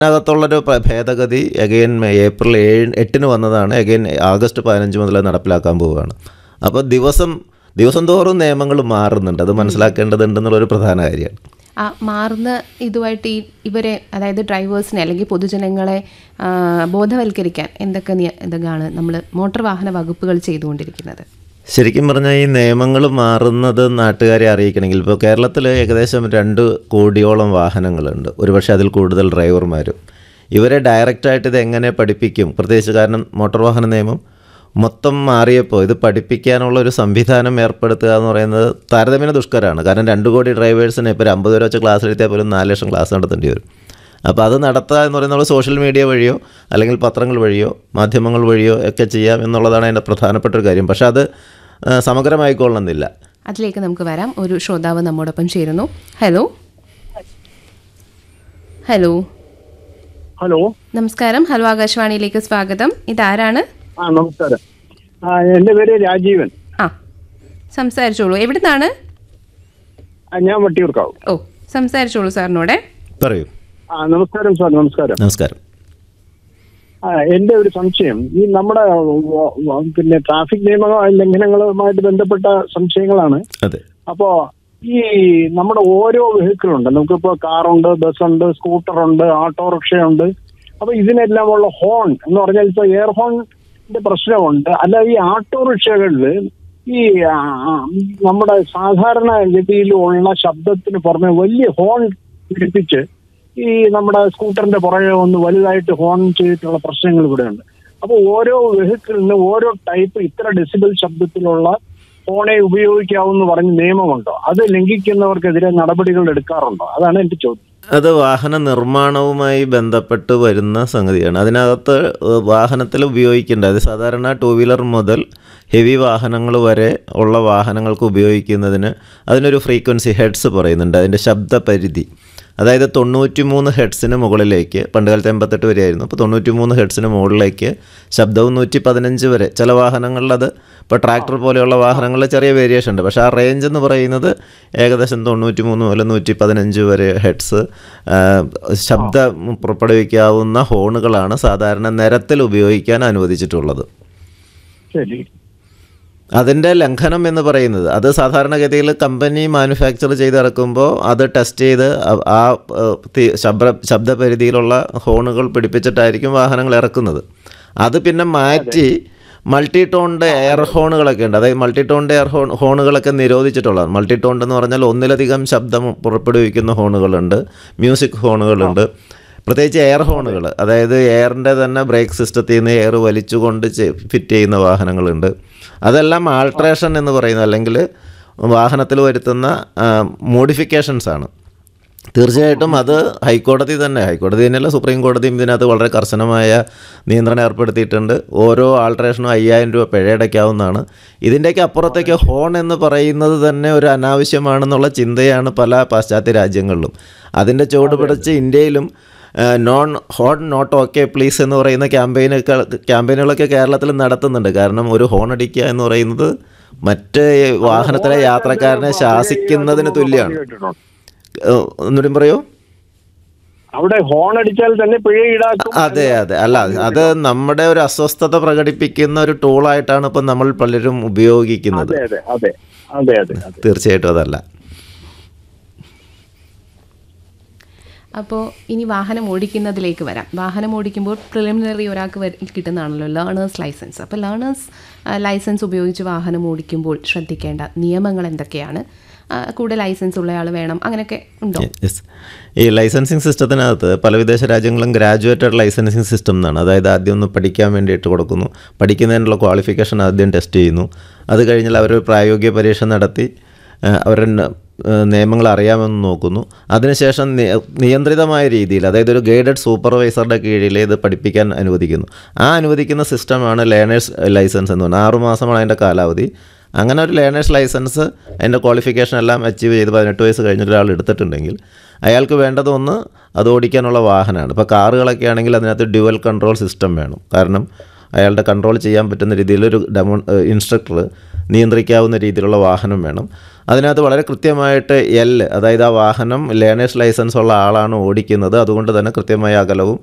അതിനകത്തുള്ളൊരു പ- ഭേദഗതി again April ഏഴ് എട്ടിന് വന്നതാണ് അഗെയിൻ ആഗസ്റ്റ് പതിനഞ്ച് മുതൽ അത് നടപ്പിലാക്കാൻ പോവുകയാണ് അപ്പോൾ ദിവസം ദിവസം തോറും നിയമങ്ങൾ മാറുന്നുണ്ട് അത് മനസ്സിലാക്കേണ്ടതുണ്ടെന്നുള്ളൊരു പ്രധാന കാര്യമാണ് ആ മാറുന്ന ഇതുമായിട്ട് ഈ ഇവരെ അതായത് ഡ്രൈവേഴ്സിനെ അല്ലെങ്കിൽ പൊതുജനങ്ങളെ ആ, ബോധവൽക്കരിക്കാൻ എന്തൊക്കെ നിയ- ഇതൊക്കെയാണ് നമ്മൾ മോട്ടോർ വാഹന വകുപ്പുകൾ ചെയ്തുകൊണ്ടിരിക്കുന്നത് ശരിക്കും പറഞ്ഞാൽ ഈ നിയമങ്ങൾ മാറുന്നത് നാട്ടുകാരെ അറിയിക്കണമെങ്കിൽ ഇപ്പോൾ കേരളത്തിൽ ഏകദേശം രണ്ട് കോടിയോളം വാഹനങ്ങളുണ്ട് ഒരുപക്ഷെ അതിൽ കൂടുതൽ ഡ്രൈവർമാരും ഇവരെ ഡയറക്റ്റായിട്ട് ഇത് എങ്ങനെ പഠിപ്പിക്കും പ്രത്യേകിച്ച് കാരണം മോട്ടോർ വാഹന നിയമം മൊത്തം മാറിയപ്പോൾ ഇത് പഠിപ്പിക്കാനുള്ള ഒരു സംവിധാനം ഏർപ്പെടുത്തുക എന്ന് പറയുന്നത് താരതമ്യേന ദുഷ്കരമാണ് കാരണം രണ്ട് കോടി ഡ്രൈവേഴ്സിന് ഇപ്പോൾ ഒരു അമ്പത് രൂപ വെച്ച് ക്ലാസ് എടുത്താൽ പോലും നാല് ലക്ഷം ക്ലാസ് നടത്തേണ്ടി വരും അപ്പോൾ അത് നടത്തുക എന്ന് പറയുന്നത് സോഷ്യൽ മീഡിയ വഴിയോ അല്ലെങ്കിൽ പത്രങ്ങൾ വഴിയോ മാധ്യമങ്ങൾ വഴിയോ ഒക്കെ ചെയ്യാം എന്നുള്ളതാണ് അതിൻ്റെ പ്രധാനപ്പെട്ട ഒരു കാര്യം പക്ഷേ അത് ആ, സമഗ്രമായിക്കൊള്ളണമെന്നില്ല അതിലേക്ക് നമുക്ക് വരാം ഒരു ശ്രോതാവ് നമ്മോടൊപ്പം ചേരുന്നു ഹലോ ഹലോ ഹലോ നമസ്കാരം ഹലോ ആകാശവാണിയിലേക്ക് സ്വാഗതം ഇതാരാണ് ആ നമസ്കാരം ആ എൻ്റെ പേര് രാജീവൻ ആ സംസാരിച്ചോളൂ എവിടുന്നാണ് ആ, ഞാൻ വട്ടിയൂർക്കാവ് ഓ സംസാരിച്ചോളൂ സാറിനോടെ പറയൂ ആ നമസ്കാരം സാർ നമസ്കാരം നമസ്കാരം ആ എൻ്റെ ഒരു സംശയം ഈ നമ്മുടെ വ- വ- പിന്നെ ട്രാഫിക് നിയമ ലംഘനങ്ങളുമായിട്ട് ബന്ധപ്പെട്ട സംശയങ്ങളാണ് അതെ അപ്പോ ഈ നമ്മുടെ ഓരോ വെഹിക്കിളുണ്ട് നമുക്കിപ്പോ കാറുണ്ട് ബസ്സുണ്ട് സ്കൂട്ടറുണ്ട് ഓട്ടോറിക്ഷയുണ്ട് അപ്പൊ ഇതിനെല്ലാം ഉള്ള ഹോൺ എന്ന് പറഞ്ഞാൽ ഇപ്പൊ എയർ ഹോണിന്റെ പ്രശ്നമുണ്ട് അല്ല ഈ ഓട്ടോറിക്ഷകളിൽ ഈ ആ, ആ, നമ്മുടെ സാധാരണ ഗതിയിലുള്ള ശബ്ദത്തിന് പുറമെ വലിയ ഹോൺ പിടിപ്പിച്ച് ഈ നമ്മുടെ സ്കൂട്ടറിന്റെ പുറകെ ഒന്ന് വലുതായിട്ട് ഹോൺ ചെയ്തിട്ടുള്ള പ്രശ്നങ്ങൾ ഇവിടെയുണ്ട് അപ്പോൾ ഓരോ വെഹിക്കിളിന് ഓരോ ടൈപ്പ് ഇത്ര ഡെസിബൽ ശബ്ദത്തിലുള്ള ഫോണെ ഉപയോഗിക്കാവൂന്ന് പറഞ്ഞ് നിയമമുണ്ടോ അത് ലംഘിക്കുന്നവർക്കെതിരെ നടപടികൾ എടുക്കാറുണ്ടോ അതാണ് എന്റെ ചോദ്യം അത് വാഹന നിർമ്മാണവുമായി ബന്ധപ്പെട്ട് വരുന്ന സംഗതിയാണ് അതിനകത്ത് ഏഹ്, വാഹനത്തിൽ ഉപയോഗിക്കേണ്ട അത് സാധാരണ ടൂ വീലർ മുതൽ ഹെവി വാഹനങ്ങൾ വരെ ഉള്ള വാഹനങ്ങൾക്ക് ഉപയോഗിക്കുന്നതിന് അതിനൊരു ഫ്രീക്വൻസി ഹെഡ്സ് പറയുന്നുണ്ട് അതിൻ്റെ ശബ്ദപരിധി അതായത് തൊണ്ണൂറ്റി മൂന്ന് ഹെഡ്സിന് മുകളിലേക്ക് പണ്ട് കാലത്ത് എൺപത്തെട്ട് വരെയായിരുന്നു അപ്പോൾ തൊണ്ണൂറ്റി മൂന്ന് ഹെഡ്സിന് മുകളിലേക്ക് ശബ്ദവും നൂറ്റി പതിനഞ്ച് വരെ ചില വാഹനങ്ങളിൽ അത് ഇപ്പോൾ ട്രാക്ടർ പോലെയുള്ള വാഹനങ്ങളിൽ ചെറിയ വേരിയേഷൻ ഉണ്ട് പക്ഷേ ആ റേഞ്ച് എന്ന് പറയുന്നത് ഏകദേശം തൊണ്ണൂറ്റി മൂന്ന് മുതൽ നൂറ്റി പതിനഞ്ച് വരെ ഹെഡ്സ് ശബ്ദം പുറപ്പെടുവിക്കാവുന്ന ഹോണുകളാണ് സാധാരണ നിരത്തിൽ ഉപയോഗിക്കാൻ അനുവദിച്ചിട്ടുള്ളത് ശരി അതിൻ്റെ ലംഘനം എന്ന് പറയുന്നത് അത് സാധാരണഗതിയിൽ കമ്പനി മാനുഫാക്ചർ ചെയ്തിറക്കുമ്പോൾ അത് ടെസ്റ്റ് ചെയ്ത് ആ- ആ ഏഹ്, തി- ശബ്ദ ശബ്ദപരിധിയിലുള്ള ഹോണുകൾ പിടിപ്പിച്ചിട്ടായിരിക്കും വാഹനങ്ങൾ ഇറക്കുന്നത് അത് പിന്നെ മാറ്റി മൾട്ടി ടോണിൻ്റെ എയർ ഹോണുകളൊക്കെ ഉണ്ട് അതായത് മൾട്ടി ടോണിൻ്റെ എയർ ഹോൺ ഹോണുകളൊക്കെ നിരോധിച്ചിട്ടുള്ളതാണ് മൾട്ടി ടോൺ എന്ന് പറഞ്ഞാൽ ഒന്നിലധികം ശബ്ദം പുറപ്പെടുവിക്കുന്ന ഹോണുകളുണ്ട് മ്യൂസിക് ഹോണുകളുണ്ട് പ്രത്യേകിച്ച് എയർ ഹോണുകൾ അതായത് എയറിൻ്റെ തന്നെ ബ്രേക്ക് സിസ്റ്റത്തിൽ നിന്ന് എയർ വലിച്ചുകൊണ്ട് ഫിറ്റ് ചെയ്യുന്ന വാഹനങ്ങളുണ്ട് അതെല്ലാം ആൾട്രേഷൻ എന്ന് പറയുന്നത് അല്ലെങ്കിൽ വാഹനത്തിൽ വരുത്തുന്ന മോഡിഫിക്കേഷൻസ് ആണ് തീർച്ചയായിട്ടും അത് ഹൈക്കോടതി തന്നെ ഹൈക്കോടതി തന്നെയല്ല സുപ്രീം കോടതിയും ഇതിനകത്ത് വളരെ കർശനമായ നിയന്ത്രണം ഏർപ്പെടുത്തിയിട്ടുണ്ട് ഓരോ ആൾട്രേഷനും അയ്യായിരം രൂപ പിഴയടയ്ക്കാവുന്നതാണ് ഇതിൻ്റെയൊക്കെ അപ്പുറത്തേക്ക് ഹോൺ എന്ന് പറയുന്നത് തന്നെ ഒരു അനാവശ്യമാണെന്നുള്ള ചിന്തയാണ് പല പാശ്ചാത്യ രാജ്യങ്ങളിലും അതിൻ്റെ ചുവട് പിടിച്ച് ഇന്ത്യയിലും non horn not okay please എന്ന് പറയുന്ന ക്യാമ്പയിനൊക്കെ ക്യാമ്പയിനുകളൊക്കെ കേരളത്തിൽ നടത്തുന്നുണ്ട് കാരണം ഒരു ഹോൺ അടിക്കുക എന്ന് പറയുന്നത് മറ്റ് വാഹനത്തിലെ യാത്രക്കാരനെ ശാസിക്കുന്നതിന് തുല്യമാണ് കേട്ടിട്ടുണ്ടോ? ഏഹ്, ഒന്നുകൂടി പറയൂ അവിടെ ഹോൺ അടിച്ചാൽ തന്നെ പിഴ ഈടാക്കും അതെ അതെ അല്ല അത് നമ്മുടെ ഒരു അസ്വസ്ഥത പ്രകടിപ്പിക്കുന്ന ഒരു ടൂളായിട്ടാണ് ഇപ്പം നമ്മൾ പലരും ഉപയോഗിക്കുന്നത് അതെ അതെ അതെ അതെ അതെ അതെ തീർച്ചയായിട്ടും അതല്ല അപ്പോൾ ഇനി വാഹനം ഓടിക്കുന്നതിലേക്ക് വരാം വാഹനം ഓടിക്കുമ്പോൾ പ്രിലിമിനറി ഒരാൾക്ക് വര- കിട്ടുന്നതാണല്ലോ ലേണേഴ്സ് ലൈസൻസ് അപ്പോൾ ലേണേഴ്സ് ലൈസൻസ് ഉപയോഗിച്ച് വാഹനം ഓടിക്കുമ്പോൾ ശ്രദ്ധിക്കേണ്ട നിയമങ്ങൾ എന്തൊക്കെയാണ് ആ, കൂടെ ലൈസൻസ് ഉള്ളയാൾ വേണം അങ്ങനെയൊക്കെ ഉണ്ടോ യെസ് ഈ ലൈസൻസിങ് സിസ്റ്റത്തിനകത്ത് പല വിദേശ രാജ്യങ്ങളും ഗ്രാജുവേറ്റഡ് ലൈസൻസിങ് സിസ്റ്റം എന്നാണ് അതായത് ആദ്യം ഒന്ന് പഠിക്കാൻ വേണ്ടിയിട്ട് കൊടുക്കുന്നു പഠിക്കുന്നതിനുള്ള ക്വാളിഫിക്കേഷൻ ആദ്യം ടെസ്റ്റ് ചെയ്യുന്നു അത് കഴിഞ്ഞാൽ അവർ പ്രായോഗിക പരീക്ഷ നടത്തി ആ, അവരുടെ ന- ആ, നിയമങ്ങൾ അറിയാമെന്ന് നോക്കുന്നു അതിനുശേഷം നി- നിയന്ത്രിതമായ രീതിയിൽ അതായത് ഒരു ഗൈഡഡ് സൂപ്പർവൈസറുടെ കീഴിൽ ഇത് പഠിപ്പിക്കാൻ അനുവദിക്കുന്നു ആ അനുവദിക്കുന്ന സിസ്റ്റമാണ് ലേണേഴ്സ് ലൈസൻസ് എന്ന് പറയുന്നത് ആറുമാസമാണ് അതിൻ്റെ കാലാവധി അങ്ങനെ ഒരു ലേണേഴ്സ് ലൈസൻസ് അതിൻ്റെ ക്വാളിഫിക്കേഷൻ എല്ലാം അച്ചീവ് ചെയ്ത് പതിനെട്ട് വയസ്സ് കഴിഞ്ഞിട്ട് ഒരാൾ എടുത്തിട്ടുണ്ടെങ്കിൽ അയാൾക്ക് വേണ്ടത് ഒന്ന് അത് ഓടിക്കാനുള്ള വാഹനമാണ് ഇപ്പോൾ കാറുകളൊക്കെ ആണെങ്കിൽ അതിനകത്ത് ഡ്യുവൽ കൺട്രോൾ സിസ്റ്റം വേണം കാരണം അയാളുടെ കൺട്രോൾ ചെയ്യാൻ പറ്റുന്ന രീതിയിലൊരു ഡെമോ ഇൻസ്ട്രക്ടർ നിയന്ത്രിക്കാവുന്ന രീതിയിലുള്ള വാഹനം വേണം അതിനകത്ത് വളരെ കൃത്യമായിട്ട് എൽ അതായത് ആ വാഹനം ലേണേഴ്സ് ലൈസൻസ് ഉള്ള ആളാണ് ഓടിക്കുന്നത് അതുകൊണ്ട് തന്നെ കൃത്യമായ അകലവും